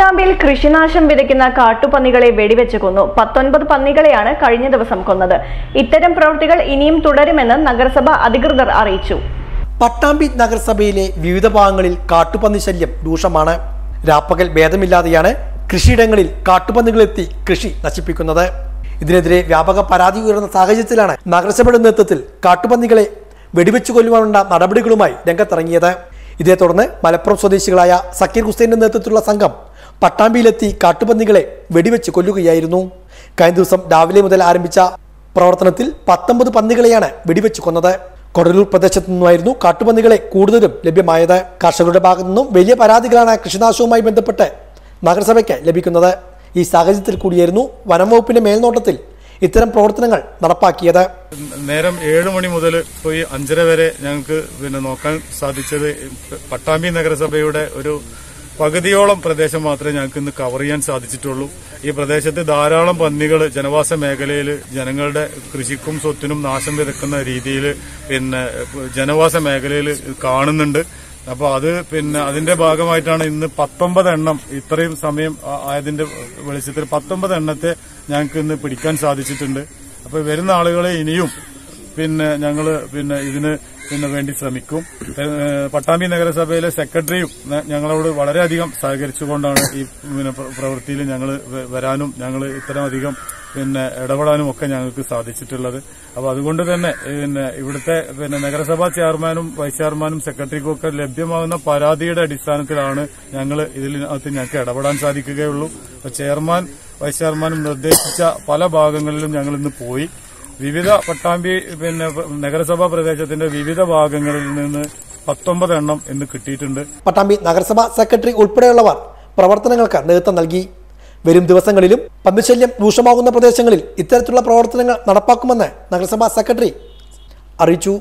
പട്ടാമ്പിയിൽ കൃഷിനാശം വിതയ്ക്കുന്ന കാട്ടുപന്നികളെ വെടിവെച്ച് കൊന്നു പത്തൊൻപത് പന്നികളെയാണ് കഴിഞ്ഞ ദിവസം കൊന്നത് ഇത്തരം പ്രവൃത്തികൾ ഇനിയും തുടരുമെന്ന് നഗരസഭ അധികൃതർ അറിയിച്ചു പട്ടാമ്പി നഗരസഭയിലെ വിവിധ ഭാഗങ്ങളിൽ കാട്ടുപന്നി ശല്യം രൂക്ഷമാണ് രാപ്പകൽ ഭേദമില്ലാതെയാണ് കൃഷിയിടങ്ങളിൽ കാട്ടുപന്നികളെത്തി കൃഷി നശിപ്പിക്കുന്നത് ഇതിനെതിരെ വ്യാപക പരാതി ഉയർന്ന സാഹചര്യത്തിലാണ് നഗരസഭയുടെ നേതൃത്വത്തിൽ കാട്ടുപന്നികളെ വെടിവെച്ചു കൊല്ലുവാനുള്ള നടപടികളുമായി രംഗത്തിറങ്ങിയത് ഇതേ തുടർന്ന് മലപ്പുറം സ്വദേശികളായ സക്കീർ ഹുസൈന്റെ നേതൃത്വത്തിലുള്ള സംഘം പട്ടാമ്പിയിലെത്തി കാട്ടുപന്നികളെ വെടിവെച്ച് കൊല്ലുകയായിരുന്നു കഴിഞ്ഞ ദിവസം രാവിലെ മുതൽ ആരംഭിച്ച പ്രവർത്തനത്തിൽ പത്തൊമ്പത് പന്നികളെയാണ് വെടിവെച്ച് കൊന്നത് കൊടലൂർ പ്രദേശത്തു നിന്നുമായിരുന്നു കാട്ടുപന്നികളെ കൂടുതലും ലഭ്യമായത് കർഷകരുടെ ഭാഗത്തു നിന്നും വലിയ പരാതികളാണ് കൃഷിനാശവുമായി ബന്ധപ്പെട്ട് നഗരസഭയ്ക്ക് ലഭിക്കുന്നത് ഈ സാഹചര്യത്തിൽ കൂടിയായിരുന്നു വനം വകുപ്പിന്റെ മേൽനോട്ടത്തിൽ ഇത്തരം പ്രവർത്തനങ്ങൾ നടപ്പാക്കിയത് നേരം ഏഴ് മണി മുതൽ ഇപ്പോൾ ഈ അഞ്ചര വരെ ഞങ്ങൾക്ക് പിന്നെ നോക്കാൻ സാധിച്ചത് പട്ടാമ്പി നഗരസഭയുടെ ഒരു പകുതിയോളം പ്രദേശം മാത്രമേ ഞങ്ങൾക്ക് ഇന്ന് കവർ ചെയ്യാൻ സാധിച്ചിട്ടുള്ളൂ ഈ പ്രദേശത്ത് ധാരാളം പന്നികൾ ജനവാസ മേഖലയിൽ ജനങ്ങളുടെ കൃഷിക്കും സ്വത്തിനും നാശം വിതക്കുന്ന രീതിയിൽ പിന്നെ ജനവാസ മേഖലയിൽ കാണുന്നുണ്ട് അപ്പൊ അത് പിന്നെ അതിന്റെ ഭാഗമായിട്ടാണ് ഇന്ന് പത്തൊമ്പത് എണ്ണം ഇത്രയും സമയം ആ- ആയതിന്റെ വെളിച്ചത്തിൽ പത്തൊമ്പത് എണ്ണത്തെ ഞങ്ങൾക്ക് ഇന്ന് പിടിക്കാൻ സാധിച്ചിട്ടുണ്ട് അപ്പൊ വരുന്ന ആളുകളെ ഇനിയും പിന്നെ ഞങ്ങള് പിന്നെ ഇതിന് പിന്നെ വേണ്ടി ശ്രമിക്കും ഏഹ് പട്ടാമ്പി നഗരസഭയിലെ സെക്രട്ടറിയും ന- ഞങ്ങളോട് വളരെയധികം സഹകരിച്ചുകൊണ്ടാണ് ഈ പിന്നെ പ്ര- പ്രവൃത്തിയിൽ ഞങ്ങൾ വരാനും ഞങ്ങൾ ഇത്തരമധികം പിന്നെ ഇടപെടാനും ഒക്കെ ഞങ്ങൾക്ക് സാധിച്ചിട്ടുള്ളത് അപ്പൊ അതുകൊണ്ട് തന്നെ പിന്നെ ഇവിടുത്തെ പിന്നെ നഗരസഭാ ചെയർമാനും വൈസ് ചെയർമാനും സെക്രട്ടറിക്കും ഒക്കെ ലഭ്യമാകുന്ന പരാതിയുടെ അടിസ്ഥാനത്തിലാണ് ഞങ്ങൾ ഇതിനകത്ത് ഞങ്ങൾക്ക് ഇടപെടാൻ സാധിക്കുകയുള്ളൂ അപ്പൊ ചെയർമാൻ വൈസ് ചെയർമാനും നിർദ്ദേശിച്ച പല ഭാഗങ്ങളിലും ഞങ്ങൾ ഇന്ന് പോയി വിവിധ പട്ടാമ്പി പിന്നെ നഗരസഭാ പ്രദേശത്തിന്റെ വിവിധ ഭാഗങ്ങളിൽ നിന്ന് പത്തൊമ്പത് എണ്ണം ഇന്ന് കിട്ടിയിട്ടുണ്ട് പട്ടാമ്പി നഗരസഭ സെക്രട്ടറി ഉൾപ്പെടെയുള്ളവർ പ്രവർത്തനങ്ങൾക്ക് നേതൃത്വം നൽകി വരും ദിവസങ്ങളിലും പന്നിശല്യം രൂക്ഷമാകുന്ന പ്രദേശങ്ങളിൽ ഇത്തരത്തിലുള്ള പ്രവർത്തനങ്ങൾ നടപ്പാക്കുമെന്ന് നഗരസഭാ സെക്രട്ടറി അറിയിച്ചു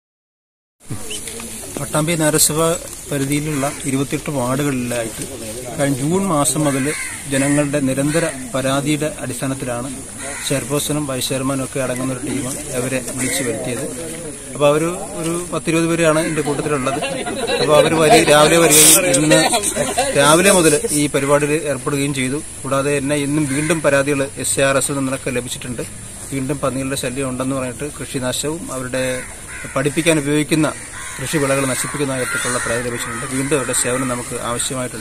പട്ടാമ്പി നഗരസഭ പരിധിയിലുള്ള ഇരുപത്തിയെട്ട് വാർഡുകളിലായിട്ട് കഴിഞ്ഞ ജൂൺ മാസം മുതൽ ജനങ്ങളുടെ നിരന്തര പരാതിയുടെ അടിസ്ഥാനത്തിലാണ് ചെയർപേഴ്സണും വൈസ് ചെയർമാനും ഒക്കെ അടങ്ങുന്ന ഒരു ടീം അവരെ വിളിച്ചു വരുത്തിയത് അപ്പോൾ അവർ ഒരു പത്തിരുപത് പേരാണ് ഇതിന്റെ കൂട്ടത്തിലുള്ളത് അപ്പോൾ അവർ വരി രാവിലെ വരികയും ഇന്ന് രാവിലെ മുതൽ ഈ പരിപാടിയിൽ ഏർപ്പെടുകയും ചെയ്തു കൂടാതെ എന്നെ ഇന്നും വീണ്ടും പരാതികൾ എസ് ആർ എസിൽ നിന്നൊക്കെ ലഭിച്ചിട്ടുണ്ട് വീണ്ടും പന്നികളുടെ ശല്യം ഉണ്ടെന്ന് പറഞ്ഞിട്ട് കൃഷിനാശവും അവരുടെ പഠിപ്പിക്കാൻ ഉപയോഗിക്കുന്ന കൃഷിവിളകൾ നശിപ്പിക്കുന്നതായിട്ടുള്ള പരാതി ലഭിച്ചിട്ടുണ്ട് വീണ്ടും അവരുടെ സേവനം നമുക്ക് ആവശ്യമായിട്ടുണ്ട്